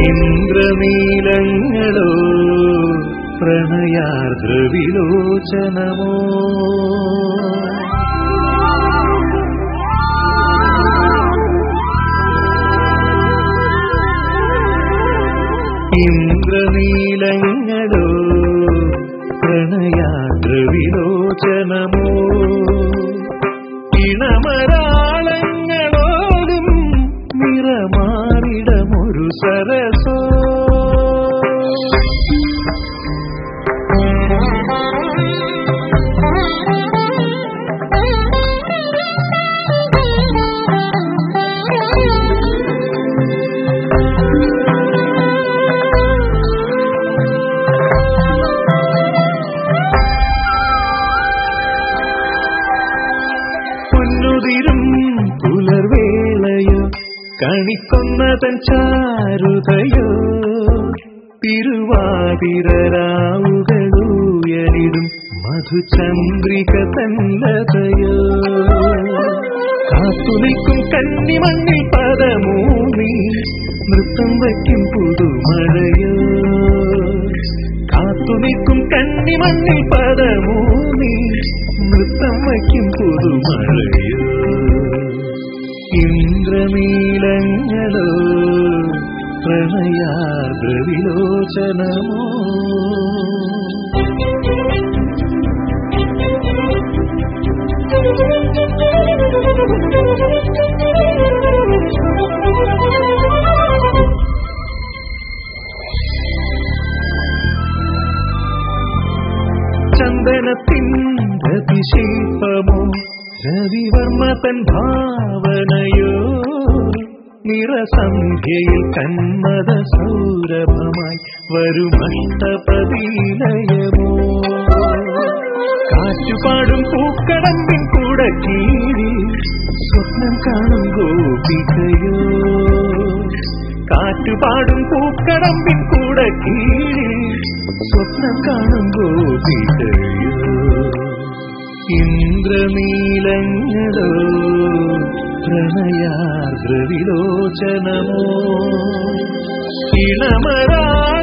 ഇന്ദ്രനീലങ്ങളോ പ്രണയാർദ്രവിലോചനമോ ഇന്ദ്രനീലങ്ങളോ പ്രണയാദ്രവിലോചനമോ ഇണമരാളങ്ങളോടും നിറമാറിടമൊരു സരസോ പൊന്നുതിരും പുലർവേളയോ കണിക്കൊന്നതൻ ചാരുതയോ തിരുവാതിരരാവുകളുയരിടും മധുചന്ദ്രിക തന്നതയോ കാത്തുനിൽക്കും കന്നിമണ്ണിൽ പദമൂമി നൃത്തം വയ്ക്കും പുതുമഴയോ കാത്തുനിൽക്കും കന്നിമണ്ണിൽ പദമൂമി നൃത്തം വയ്ക്കും പുതുമഴയോ ഇന്ദ്രനീലങ്ങളോ പ്രണയാദ്രവിലോചനമോ ചന്ദനത്തിൻ്റെ അതിശില്പമോ രവിവർമ്മ തൻ ഭാവനയോ നിറസന്ധ്യയിൽ കന്മത സൗരഭമായി വരുമഷ്ടപതിലയമോ കാറ്റുപാടും പൂക്കടമ്പിൻ കൂടെ കീഴിൽ സ്വപ്നം കാണും ഗോപികയോ കാറ്റുപാടും പൂക്കടമ്പിൻ കൂടെ കീഴിൽ സ്വപ്നം കാണും ഗോപികയോ ഇന്ദ്രനീലങ്ങളോ പ്രണയാർദ്രവിലോചനമോ ഇണമരാ